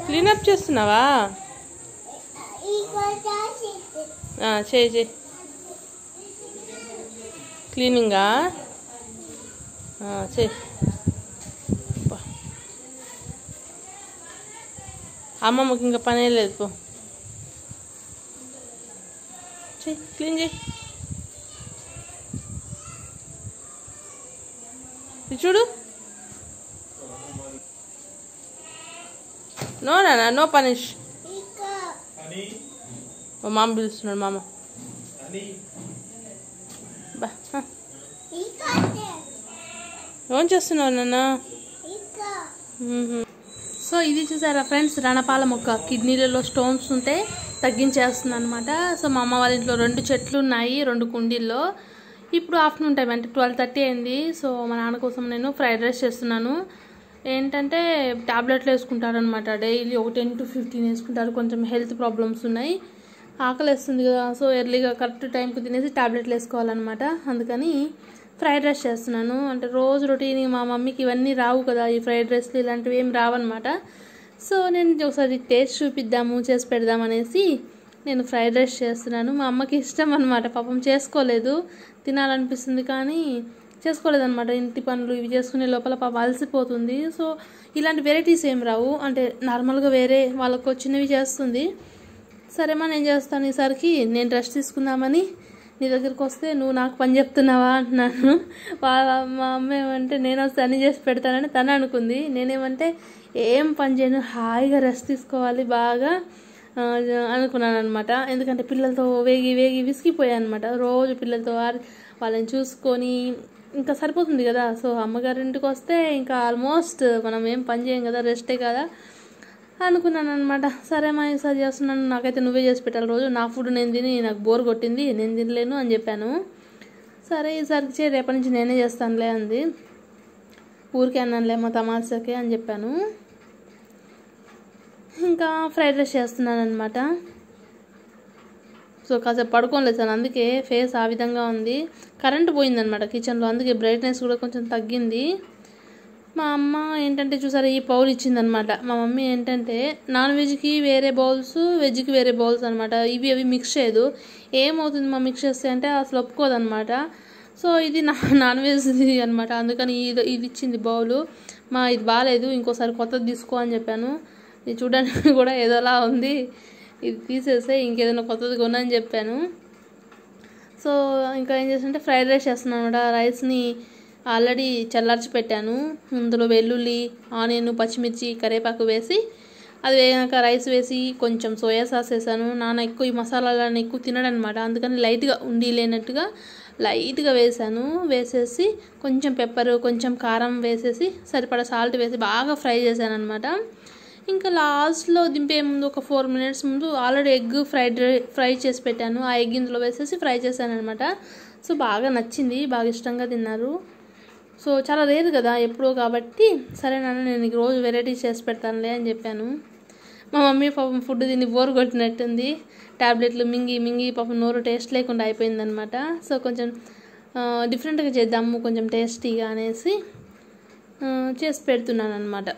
Cleanup చేస్తున్నావా ఆ, చేయి చేయి క్లీనింగా ఆ, చేయి అబ్బా. అమ్మమ్మకి ఇంకా పనే లేదు పో చెయ్యి క్లీన్ చేయి ఇది చూడు నో నాన్న నో పనిష్ మా మామ పిలుస్తున్నాడు మామ బా హ. ఏం చేస్తున్నావు నాన్న మ్మ్. సో ఇది చూసారా ఫ్రెండ్స్ రణపాల మొక్క కిడ్నీలలో స్టోన్స్ ఉంటే తగ్గించేస్తుంది అనమాట సో మా అమ్మ వాళ్ళ ఇంట్లో రెండు చెట్లు ఉన్నాయి రెండు కుండీల్లో ఇప్పుడు ఆఫ్టర్నూన్ టైం అంటే ట్వెల్వ్ థర్టీ అయింది సో మా నాన్న కోసం నేను ఫ్రైడ్ రైస్ చేస్తున్నాను ఏంటంటే టాబ్లెట్లు వేసుకుంటారనమాట డైలీ ఒక టెన్ టు ఫిఫ్టీన్ వేసుకుంటారు కొంచెం హెల్త్ ప్రాబ్లమ్స్ ఉన్నాయి ఆకలి వేస్తుంది కదా సో ఎర్లీగా కరెక్ట్ టైంకి తినేసి టాబ్లెట్లు వేసుకోవాలన్నమాట అందుకని ఫ్రైడ్ రైస్ చేస్తున్నాను అంటే రోజు రొటీన్ మా మమ్మీకి ఇవన్నీ రావు కదా ఈ ఫ్రైడ్ రైస్లు ఇలాంటివి ఏం రావన్నమాట సో నేను ఒకసారి టేస్ట్ చూపిద్దాము చేసి పెడదాం అనేసి నేను ఫ్రైడ్ రైస్ చేస్తున్నాను మా అమ్మకి ఇష్టం అనమాట పాపం చేసుకోలేదు తినాలనిపిస్తుంది కానీ చేసుకోలేదన్నమాట ఇంటి పనులు ఇవి చేసుకునే లోపల పాప అలసిపోతుంది సో ఇలాంటి వెరైటీస్ ఏం రావు అంటే నార్మల్గా వేరే వాళ్ళకు వచ్చినవి చేస్తుంది సరేమా నేను చేస్తాను ఈసారికి నేను రెస్ట్ తీసుకుందామని నీ దగ్గరికి వస్తే నువ్వు నాకు పని చెప్తున్నావా అంటున్నాను వాళ్ళ మా అమ్మ ఏమంటే నేను వస్తే అన్ని చేసి పెడతానని తను అనుకుంది నేనేమంటే ఏం పని చేయను హాయిగా రెస్ట్ తీసుకోవాలి బాగా ఆ, అనుకున్నాను అనమాట ఎందుకంటే పిల్లలతో వేగి వేగి విసిగిపోయాను అనమాట రోజు పిల్లలతో ఆడి వాళ్ళని చూసుకొని ఇంకా సరిపోతుంది కదా సో అమ్మగారింటికి వస్తే ఇంకా ఆల్మోస్ట్ మనం ఏం పని చేయం కదా రెస్టే కదా అనుకున్నాను అనమాట సరే మా ఈసారి చేస్తున్నాను నాకైతే నువ్వే చేసి పెట్టాలి రోజు నా ఫుడ్ నేను తిని నాకు బోర్ కొట్టింది నేను తినలేను అని చెప్పాను సరే ఈసారికి చే రేపటి నుంచి నేనే చేస్తానులే అంది ఊరికే అన్నానులే మా తమాషాకే అని చెప్పాను ఇంకా ఫ్రైడ్ రైస్ చేస్తున్నాను అనమాట సో కాసేపు పడుకొని లేచాను అందుకే ఫేస్ ఆ విధంగా ఉంది కరెంట్ పోయిందనమాట కిచెన్లో అందుకే బ్రైట్నెస్ కూడా కొంచెం తగ్గింది మా అమ్మ ఏంటంటే చూసారా ఈ పౌల్ ఇచ్చిందనమాట మా మమ్మీ ఏంటంటే నాన్ వెజ్కి వేరే బౌల్స్ వెజ్కి వేరే బౌల్స్ అనమాట ఇవి అవి మిక్స్ చేయదు ఏమవుతుంది మా మిక్స్ చేస్తే అంటే అసలు ఒప్పుకోదనమాట సో ఇది నా నాన్ వెజ్ది అనమాట అందుకని ఇది ఇది ఇచ్చింది బౌలు మా ఇది బాగాలేదు ఇంకోసారి కొత్తది తీసుకో అని చెప్పాను ఇది చూడడానికి కూడా ఏదోలా ఉంది ఇది తీసేస్తే ఇంకేదైనా కొత్తది కొనని చెప్పాను సో ఇంకా ఏం చేస్తుంటే ఫ్రైడ్ రైస్ చేస్తున్నాను అనమాట రైస్ని ఆల్రెడీ చల్లార్చి పెట్టాను అందులో వెల్లుల్లి ఆనియన్ పచ్చిమిర్చి కరివేపాకు వేసి అది వేగాక రైస్ వేసి కొంచెం సోయా సాస్ వేసాను నాన్న ఎక్కువ ఈ మసాలాలను ఎక్కువ తినడనమాట అందుకని లైట్గా ఉండి లేనట్టుగా లైట్గా వేసాను వేసేసి కొంచెం పెప్పర్ కొంచెం కారం వేసేసి సరిపడా సాల్ట్ వేసి బాగా ఫ్రై చేశాను అనమాట ఇంకా లాస్ట్లో దింపే ముందు ఒక ఫోర్ మినిట్స్ ముందు ఆల్రెడీ ఎగ్ ఫ్రైడ్ ఫ్రై చేసి పెట్టాను ఆ ఎగ్ ఇందులో వేసేసి ఫ్రై చేశాను అనమాట సో బాగా నచ్చింది బాగా ఇష్టంగా తిన్నారు సో చాలా రేర్ కదా ఎప్పుడో కాబట్టి సరే నాన్న నేను నీకు రోజు వెరైటీస్ చేసి పెడతానులే అని చెప్పాను మా మమ్మీ పాపం ఫుడ్ తిని బోర్ కొట్టినట్టుంది ట్యాబ్లెట్లు మింగి మింగి పాపం నోరు టేస్ట్ లేకుండా అయిపోయిందనమాట సో కొంచెం డిఫరెంట్గా చేద్దాము కొంచెం టేస్టీగా అనేసి ఆ, చేసి పెడుతున్నాను అనమాట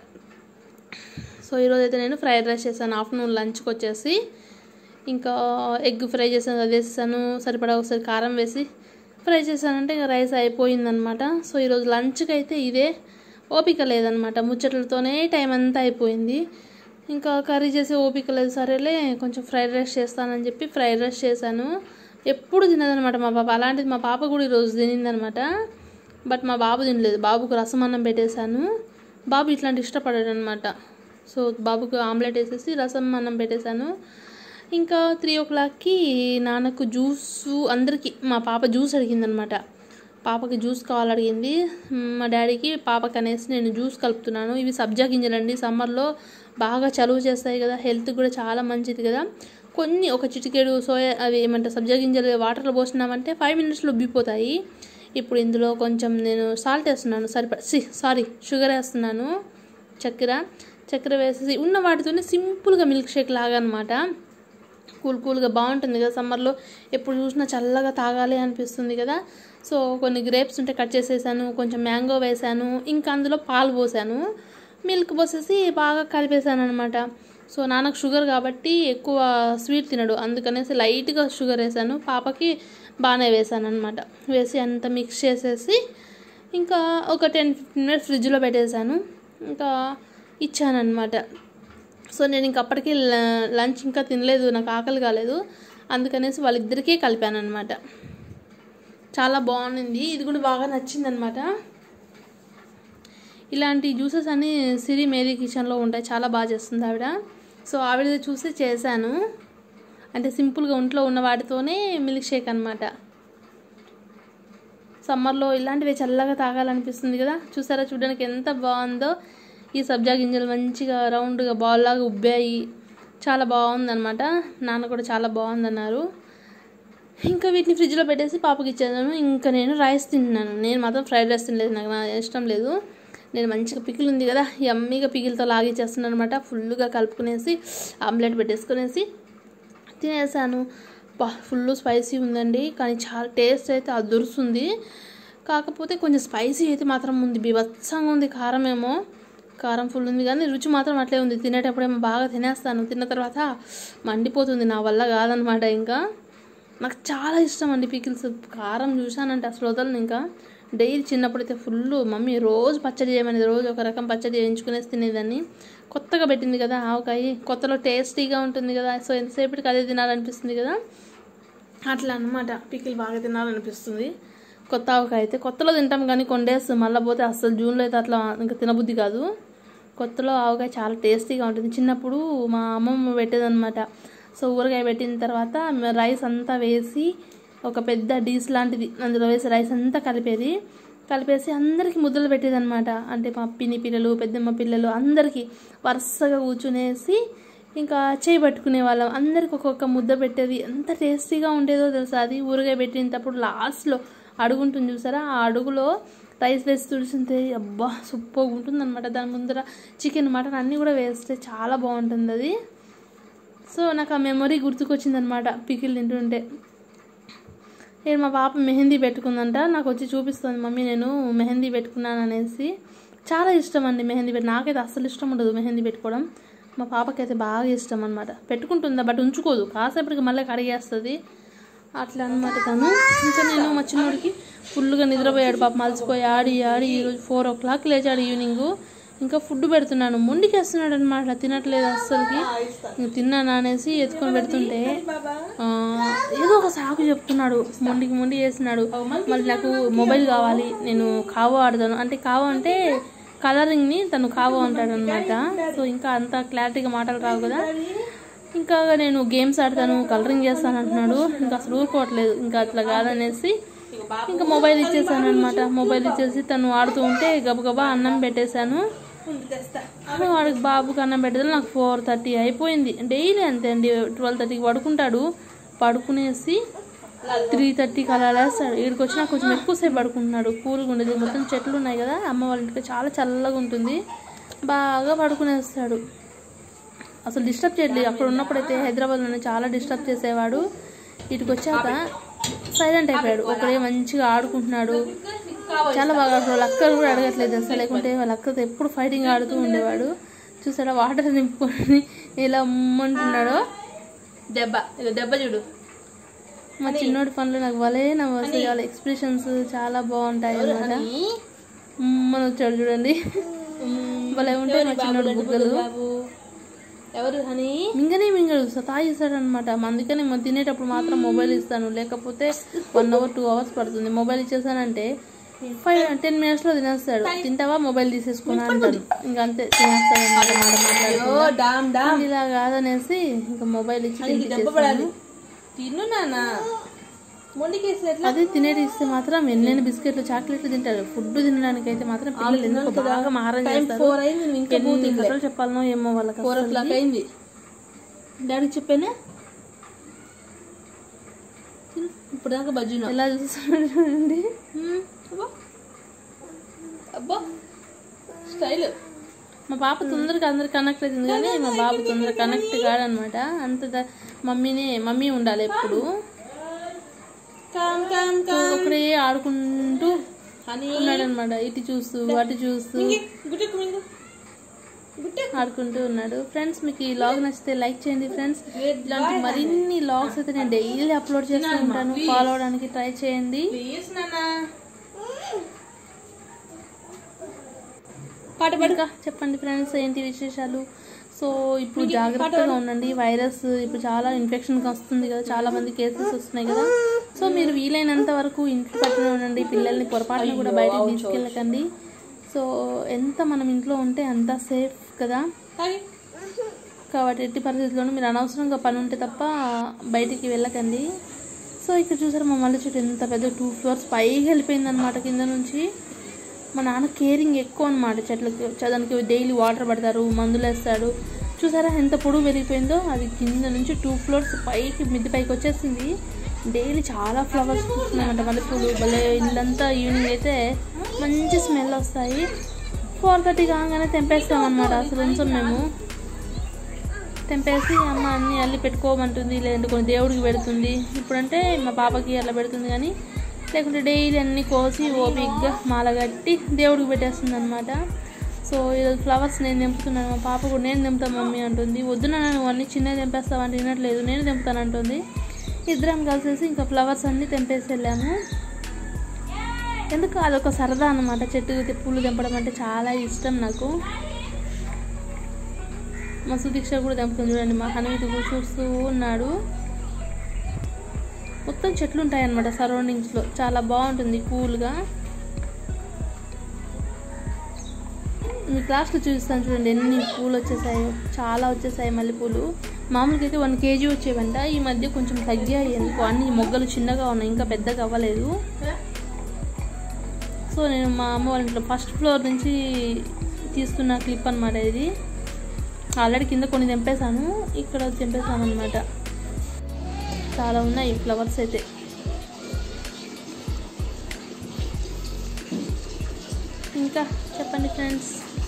సో ఈరోజు అయితే నేను ఫ్రైడ్ రైస్ చేశాను ఆఫ్టర్నూన్ లంచ్కి వచ్చేసి ఇంకా ఎగ్ ఫ్రై చేశాను అది వేసేసాను సరిపడా ఒకసారి కారం వేసి ఫ్రై చేశానంటే ఇంకా రైస్ అయిపోయిందనమాట సో ఈరోజు లంచ్కి అయితే ఇదే ఓపిక లేదనమాట ముచ్చట్లతోనే టైం అంతా అయిపోయింది ఇంకా కర్రీ చేసే ఓపిక లేదు సరేలే కొంచెం ఫ్రైడ్ రైస్ చేస్తానని చెప్పి ఫ్రైడ్ రైస్ చేశాను ఎప్పుడు తినదనమాట మా పాప అలాంటిది మా పాప కూడా ఈరోజు తినిందనమాట బట్ మా బాబు తినలేదు బాబుకు రసం అన్నం పెట్టేశాను బాబు ఇట్లాంటి ఇష్టపడాడు అనమాట సో బాబుకు ఆమ్లెట్ వేసేసి రసం అన్నం పెట్టేశాను ఇంకా త్రీ ఓ క్లాక్కి నాన్నకు జ్యూస్ అందరికీ మా పాప జ్యూస్ అడిగిందనమాట పాపకి జ్యూస్ కావాలడిగింది మా డాడీకి పాపకి అనేసి నేను జ్యూస్ కలుపుతున్నాను ఇవి సబ్జా గింజలండి సమ్మర్లో బాగా చలువ చేస్తాయి కదా హెల్త్ కూడా చాలా మంచిది కదా కొన్ని ఒక చిటికెడు సోయా అవి ఏమంటారు సబ్జా గింజలు వాటర్లో పోసినామంటే ఫైవ్ మినిట్స్లో ఉబ్బిపోతాయి ఇప్పుడు ఇందులో కొంచెం నేను సాల్ట్ వేస్తున్నాను సరిపడ సారీ షుగర్ వేస్తున్నాను చక్కెర చక్కెర వేసేసి ఉన్న వాటితోనే సింపుల్గా మిల్క్ షేక్ లాగా అనమాట కూల్ కూల్గా బాగుంటుంది కదా సమ్మర్లో ఎప్పుడు చూసినా చల్లగా తాగాలి అనిపిస్తుంది కదా సో కొన్ని గ్రేప్స్ ఉంటే కట్ చేసేసాను కొంచెం మ్యాంగో వేసాను ఇంకా అందులో పాలు పోసాను మిల్క్ పోసేసి బాగా కలిపేసాను అనమాట సో నాన్నకు షుగర్ కాబట్టి ఎక్కువ స్వీట్ తినడు అందుకనేసి లైట్గా షుగర్ వేసాను పాపకి బాగానే వేసాను అనమాట వేసి అంత మిక్స్ చేసేసి ఇంకా ఒక టెన్ ఫిఫ్టీన్ మినిట్స్ ఫ్రిడ్జ్లో పెట్టేశాను ఇంకా ఇచ్చానమాట సో నేను ఇంక అప్పటికి ల- లంచ్ ఇంకా తినలేదు నాకు ఆకలి కాలేదు అందుకనేసి వాళ్ళిద్దరికీ కలిపాను అనమాట చాలా బాగుంది ఇది కూడా బాగా నచ్చిందనమాట ఇలాంటి జ్యూసెస్ అన్నీ సిరి మేరీ కిచెన్లో ఉంటాయి చాలా బాగా చేస్తుంది ఆవిడ సో ఆవిడ చూసి చేశాను అంటే సింపుల్గా ఒంట్లో ఉన్న వాటితోనే మిల్క్ షేక్ అనమాట సమ్మర్లో ఇలాంటివి చల్లగా తాగాలనిపిస్తుంది కదా చూసారా చూడడానికి ఎంత బాగుందో ఈ సబ్జా గింజలు మంచిగా రౌండ్గా బాల్ లాగా ఉబ్బాయి చాలా బాగుందన్నమాట నాన్న కూడా చాలా బాగుందన్నారు ఇంకా వీటిని ఫ్రిడ్జ్లో పెట్టేసి పాపకి ఇచ్చేదాను ఇంకా నేను రైస్ తిన్నాను నేను మాత్రం ఫ్రైడ్ రైస్ తినలేదు నాకు నా ఇష్టం లేదు నేను మంచిగా పికిల్ ఉంది కదా యమ్మీగా పికిల్తో లాగిచ్చేస్తున్నాను అనమాట ఫుల్గా కలుపుకునేసి ఆమ్లెట్ పెట్టేసుకునేసి తినేసాను బా ఫుల్ స్పైసీ ఉందండి కానీ చాలా టేస్ట్ అయితే అదురుస్తుంది కాకపోతే కొంచెం స్పైసీ అయితే మాత్రం ఉంది బీభత్సంగా ఉంది కారం ఏమో కారం ఫుల్ ఉంది కానీ రుచి మాత్రం అట్లే ఉంది తినేటప్పుడేమో బాగా తినేస్తాను తిన్న తర్వాత మండిపోతుంది నా వల్ల కాదనమాట ఇంకా నాకు చాలా ఇష్టం అండి పికిల్స్ కారం చూశానంటే అసలు వదలను ఇంకా డైలీ చిన్నప్పుడైతే ఫుల్ మమ్మీ రోజు పచ్చడి చేయమనేది రోజు ఒక రకం పచ్చడి చేయించుకునేసి తినేదాన్ని కొత్తగా పెట్టింది కదా ఆవకాయ కొత్తలో టేస్టీగా ఉంటుంది కదా సో ఎంతసేపటికి అదే తినాలనిపిస్తుంది కదా అట్లా అన్నమాట పికిల్ బాగా తినాలనిపిస్తుంది కొత్త ఆవకాయ అయితే కొత్తలో తింటాం కానీ కొన్ని డేస్ మళ్ళీ పోతే అసలు జూన్లో అయితే అట్లా ఇంకా తినబుద్ధి కాదు కొత్తలో ఆవకాయ చాలా టేస్టీగా ఉంటుంది చిన్నప్పుడు మా అమ్మమ్మ పెట్టేదన్నమాట సో ఊరగాయ పెట్టిన తర్వాత మ- రైస్ అంతా వేసి ఒక పెద్ద డీస్ లాంటిది అందులో వేసి రైస్ అంతా కలిపేది కలిపేసి అందరికీ ముద్దలు పెట్టేదన్నమాట అంటే మా పిన్ని పిల్లలు పెద్దమ్మ పిల్లలు అందరికీ వరుసగా కూర్చునేసి ఇంకా చేయి పట్టుకునే వాళ్ళం అందరికి ఒక్కొక్క ముద్ద పెట్టేది ఎంత టేస్టీగా ఉండేదో తెలుసా అది ఊరగాయ పెట్టినప్పుడు లాస్ట్లో అడుగుంటుంది చూసారా ఆ అడుగులో రైస్ వేసి తుడిసింటే అబ్బా సూపర్గా ఉంటుంది అనమాట దాని ముందర చికెన్ మటన్ అన్నీ కూడా వేస్తే చాలా బాగుంటుంది అది సో నాకు ఆ మెమొరీ గుర్తుకొచ్చిందనమాట పికిల్ తింటుంటే నేను మా పాప మెహందీ పెట్టుకుందంట నాకు వచ్చి చూపిస్తుంది మమ్మీ నేను మెహందీ పెట్టుకున్నాను అనేసి చాలా ఇష్టం అండి మెహందీ పెట్టి నాకైతే అస్సలు ఇష్టం ఉండదు మెహందీ పెట్టుకోవడం మా పాపకైతే బాగా ఇష్టం అనమాట పెట్టుకుంటుందా బట్ ఉంచుకోదు కాసేపటికి మళ్ళీ కడిగేస్తుంది అట్లా అనమాట తను ఇంకా నేను మా చిన్నోడికి ఫుల్గా నిద్రపోయాడు పాప మలిసిపోయి ఆడి ఆడి ఈరోజు ఫోర్ ఓ క్లాక్ లేచాడు ఈవినింగ్ ఇంకా ఫుడ్ పెడుతున్నాను మొండికేస్తున్నాడు అనమాట తినట్లేదు అస్సలకి ఇంక తిన్నాను అనేసి ఎత్తుకొని పెడుతుంటే ఆ, ఏదో ఒక సాకు చెప్తున్నాడు మొండికి మొండి చేస్తున్నాడు మళ్ళీ నాకు మొబైల్ కావాలి నేను కావో ఆడతాను అంటే కావో అంటే కలరింగ్ని తను కావో అంటాడు అనమాట సో ఇంకా అంత క్లారిటీగా మాటలు రావు కదా ఇంకా నేను గేమ్స్ ఆడతాను కలరింగ్ చేస్తాను అంటున్నాడు ఇంకా అసలు ఊరుకోవట్లేదు ఇంకా అట్లా కాదనేసి ఇంకా మొబైల్ ఇచ్చేసాను అనమాట మొబైల్ ఇచ్చేసి తను ఆడుతూ ఉంటే గబగబా అన్నం పెట్టేశాను వాడికి బాబుకి అన్నం పెట్టేది నాకు ఫోర్ థర్టీ అయిపోయింది డైలీ అంతే అండి ట్వెల్వ్ థర్టీకి పడుకుంటాడు పడుకునేసి త్రీ థర్టీకి అలా లేస్తాడు ఇక్కడికి వచ్చినా కొంచెం ఎక్కువసేపు పడుకుంటున్నాడు కూల్గా ఉండేది మొత్తం చెట్లు ఉన్నాయి కదా అమ్మ వాళ్ళ ఇంటికి చాలా చల్లగా ఉంటుంది బాగా పడుకునేస్తాడు అసలు డిస్టర్బ్ చేయట్లేదు అక్కడ ఉన్నప్పుడైతే హైదరాబాద్లోనే చాలా డిస్టర్బ్ చేసేవాడు ఇటుకు వచ్చాక సైలెంట్ అయిపోయాడు ఒకడే మంచిగా ఆడుకుంటున్నాడు చాలా బాగా అసలు వాళ్ళ అక్కలు కూడా అడగట్లేదు అసలు లేకుంటే వాళ్ళ అక్కతో ఎప్పుడు ఫైటింగ్ ఆడుతూ ఉండేవాడు చూసాడా వాటర్ నింపుకొని ఇలా ఉమ్మంటున్నాడో దెబ్బ ఇలా దెబ్బ చూడు మా చిన్నోడి పనులు నాకు భలే నవ్వు వస్తాయి వాళ్ళ ఎక్స్ప్రెషన్స్ చాలా బాగుంటాయి అన్నమాట ఉమ్మని వచ్చాడు చూడండి భలే ఉంటాయి మా చిన్నోడి బుగ్గలు ఎవరు హనీ మింగనే మింగడు సతాయిస్తాడు అనమాట అందుకని మనం తినేటప్పుడు మాత్రం మొబైల్ ఇస్తాను లేకపోతే వన్ అవర్ టూ అవర్స్ పడుతుంది మొబైల్ ఇచ్చేసానంటే ఫైవ్ టెన్ మినిట్స్లో తినేస్తాడు తింటావా మొబైల్ తీసేసుకున్నా అంటాను ఇంకా అంతే తినేస్తాడు అనమాట మాట మాట్లాడుతూ. ఓ డామ్ డామ్ ఇలా కాదనేసి ఇంకా మొబైల్ ఇచ్చి దెబ్బ తినిపించేస్తాను. పడాలి తిను నాన్న మొండికేసిన ఎట్లా అదే తినేటి ఇస్తే మాత్రం ఎన్నెన్ని బిస్కెట్లు చాక్లెట్లు తింటారు ఫుడ్ తినడానికి అయితే మాత్రం పిల్లలు ఎందుకు బాగా మారం చేస్తారు ఫోర్ అయింది నువ్వు ఇంకా ఎన్ని కథలు చెప్పాలనో ఏమో వాళ్ళకి ఫోర్ ఓ క్లాక్ అయింది డాడీకి చెప్పానా తిను. ఇప్పుడు దాకా బజ్జునా ఎలా చూస్తున్నాడు చూడండి అబ్బా అబ్బా స్టైల్ మా పాప తొందరగా అందరు కనెక్ట్ అవుతుంది కానీ మా బాబు తొందరగా కనెక్ట్ కాడనమాట అంత ద- మమ్మీనే మమ్మీ ఉండాలి ఎప్పుడు కామ్ కామ్ సో ఒకడే ఆడుకుంటూ హనీ ఉన్నాడనమాట ఇటు చూస్తూ అటు చూస్తూ గుడ్డకు మింగు ఆడుకుంటూ ఉన్నాడు ఫ్రెండ్స్ మీకు ఈ లాగ్ నచ్చితే లైక్ చేయండి ఫ్రెండ్స్ ఇలాంటి మరిన్ని లాగ్స్ అయితే నేను డైలీ అప్లోడ్ చేస్తూ ఉంటాను ఫాలో అవడానికి ట్రై చేయండి ప్లీజ్ నాన్న పాట పాడు ఇంకా చెప్పండి ఫ్రెండ్స్ ఏంటి విశేషాలు సో ఇప్పుడు జాగ్రత్తగా ఉండండి వైరస్ ఇప్పుడు చాలా ఇన్ఫెక్షన్ వస్తుంది కదా చాలా మంది కేసెస్ వస్తున్నాయి కదా సో మీరు వీలైనంత వరకు ఇంట్లో పట్టుకుని ఉండండి పిల్లల్ని పొరపాటున కూడా బయటకు తీసుకెళ్ళకండి సో ఎంత మనం ఇంట్లో ఉంటే అంత సేఫ్ కదా తాగి కాబట్టి ఎట్టి పరిస్థితుల్లోనూ మీరు అనవసరంగా పని ఉంటే తప్ప బయటికి వెళ్ళకండి సో ఇక్కడ చూసారు మా మల్లె చెట్టు ఎంత పెద్ద టూ ఫ్లోర్స్ పైకి వెళ్ళిపోయింది అనమాట కింద నుంచి మా నాన్న కేరింగ్ ఎక్కువ అనమాట చెట్లకి దానికి డైలీ వాటర్ పడతారు మందులు వేస్తాడు చూసారా ఎంత పొడుగు పెరిగిపోయిందో అది కింద నుంచి టూ ఫ్లోర్స్ పైకి మిద్ది పైకి వచ్చేసింది డైలీ చాలా ఫ్లవర్స్ పూస్తున్నాయంట మల్లెపూలు భలే ఇల్లంతా ఈవినింగ్ అయితే మంచి స్మెల్ వస్తాయి ఫోర్ థర్టీ కాగానే తెంపేస్తాం అనమాట అసలు ఉంచాం మేము తెంపేసి అమ్మ అన్ని అల్లి పెట్టుకోమంటుంది లేదంటే కొన్ని దేవుడికి పెడుతుంది ఇప్పుడంటే మా పాపకి అలా పెడుతుంది కానీ లేకుంటే డైలీ అన్ని కోసి ఓపిక్గా మాల కట్టి దేవుడికి పెట్టేస్తుంది అనమాట సో ఈరోజు ఫ్లవర్స్ నేను తెంపుతున్నాను మా పాప కూడా నేను తెంపుతాను మమ్మీ అంటుంది వద్దున నువ్వు అన్ని చిన్నవి తెంపేస్తావు అంటే వినట్లేదు నేను తెంపుతాను అంటుంది ఇద్దరం కలిసేసి ఇంకా ఫ్లవర్స్ అన్నీ తెంపేసి వెళ్ళాము ఎందుకు అదొక సరదా అనమాట చెట్టు పూలు తెంపడం అంటే చాలా ఇష్టం నాకు మా సుదీక్ష కూడా తెంపుతుంది చూడండి మా హనుమితి కూడా చూస్తూ ఉన్నాడు మొత్తం చెట్లు ఉంటాయి అన్నమాట సరౌండింగ్స్లో చాలా బాగుంటుంది కూల్గా మీ క్లాస్లో చూపిస్తాను చూడండి ఎన్ని పూలు వచ్చేసాయో చాలా వచ్చేసాయి మల్లెపూలు మామూలుగా అయితే వన్ కేజీ వచ్చేవంట ఈ మధ్య కొంచెం తగ్గాయి ఎందుకు అన్ని మొగ్గలు చిన్నగా ఉన్నాయి ఇంకా పెద్దగా అవ్వలేదు సో నేను మా అమ్మ వాళ్ళ ఇంట్లో ఫస్ట్ ఫ్లోర్ నుంచి తీస్తున్న క్లిప్ అనమాట ఇది ఆల్రెడీ కింద కొన్ని తెంపేశాను ఇక్కడ తెంపేశాను అనమాట చాలా ఉన్నాయి ఫ్లవర్స్ అయితే ఇంకా చెప్పండి ఫ్రెండ్స్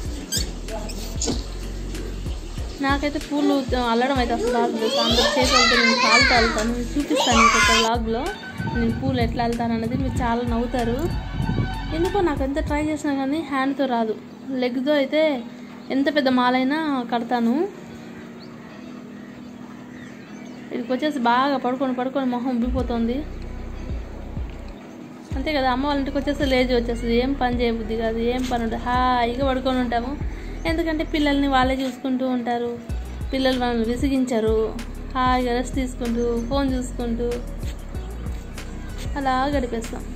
నాకైతే పూలు అల్లడం అయితే అసలు రాదు తెలుసా. అందరూ చేసి వెళ్తే నేను కాలుతో వెళ్తాను మీకు చూపిస్తాను ఇంకొక వ్లాగ్లో నేను పూలు ఎట్లా వెళ్తాను అనేది మీరు చాలా నవ్వుతారు ఎందుకో నాకు ఎంత ట్రై చేసినా కానీ హ్యాండ్తో రాదు లెగ్తో అయితే ఎంత పెద్ద మాలైనా కడతాను ఇక్కడికి వచ్చేసి బాగా పడుకొని పడుకొని మొహం ఉబ్బిపోతుంది అంతే కదా అమ్మ వాళ్ళ ఇంటికి వచ్చేసి లేజీ వచ్చేస్తుంది ఏం పని చేయబుద్ది కాదు ఏం పని ఉండదు హాయిగా పడుకొని ఉంటాము ఎందుకంటే పిల్లల్ని వాళ్ళే చూసుకుంటూ ఉంటారు పిల్లలు మనల్ని విసిగించరు హాయిగా రెస్ట్ తీసుకుంటూ ఫోన్ చూసుకుంటూ అలా గడిపేస్తాం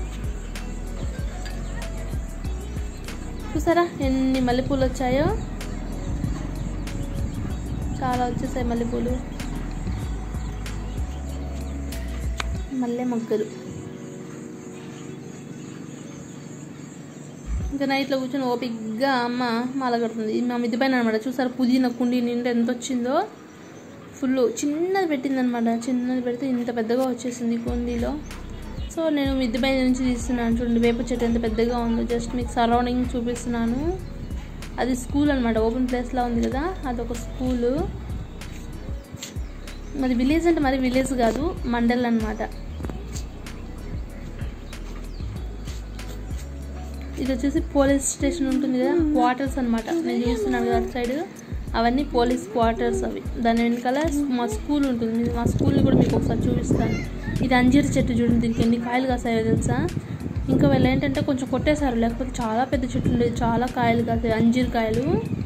చూసారా ఎన్ని మల్లెపూలు వచ్చాయో చాలా వచ్చేసాయి మల్లెపూలు మల్లె మొగ్గలు ఇంకా నైట్లో కూర్చొని ఓపిక్గా అమ్మ మాల కడుతుంది ఇది మా మిద్ది పైన అనమాట చూసారు పుదీనా కుండీ నిండా ఎంత వచ్చిందో ఫుల్ చిన్నది పెట్టిందనమాట చిన్నది పెడితే ఇంత పెద్దగా వచ్చేసింది కుండీలో సో నేను మిద్ది పైన నుంచి తీస్తున్నాను చూడండి వేప చెట్టు ఎంత పెద్దగా ఉందో జస్ట్ మీకు సరౌండింగ్ చూపిస్తున్నాను అది స్కూల్ అనమాట ఓపెన్ ప్లేస్లో ఉంది కదా అదొక స్కూలు మరి విలేజ్ అంటే మరి విలేజ్ కాదు మండల్ అనమాట ఇది వచ్చేసి పోలీస్ స్టేషన్ ఉంటుంది కదా క్వార్టర్స్ అనమాట నేను చూస్తున్నాను కదా అటు సైడ్ అవన్నీ పోలీస్ క్వార్టర్స్ అవి దాని వెనకాల మా స్కూల్ ఉంటుంది మా స్కూల్ని కూడా మీకు ఒకసారి చూపిస్తాను ఇది అంజీర్ చెట్టు చూడండి దీనికి ఎన్ని కాయలు కాసాయో తెలుసా ఇంకా వీళ్ళు ఏంటంటే కొంచెం కొట్టేశారు లేకపోతే చాలా పెద్ద చెట్టు ఉండేది చాలా కాయలు కాసాయి అంజీర్ కాయలు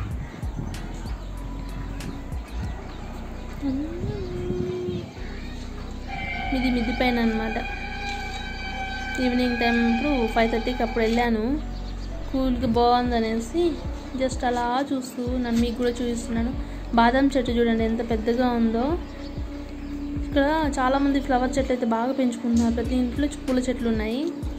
ఇది మిద్ది పైన అనమాట ఈవినింగ్ టైం ఇప్పుడు ఫైవ్ థర్టీకి అప్పుడు వెళ్ళాను కూల్గా బాగుంది అనేసి జస్ట్ అలా చూస్తూ నన్ను మీకు కూడా చూపిస్తున్నాను బాదం చెట్టు చూడండి ఎంత పెద్దగా ఉందో ఇక్కడ చాలామంది ఫ్లవర్ చెట్లు అయితే బాగా పెంచుకుంటున్నారు ప్రతి ఇంట్లో పూల చెట్లు ఉన్నాయి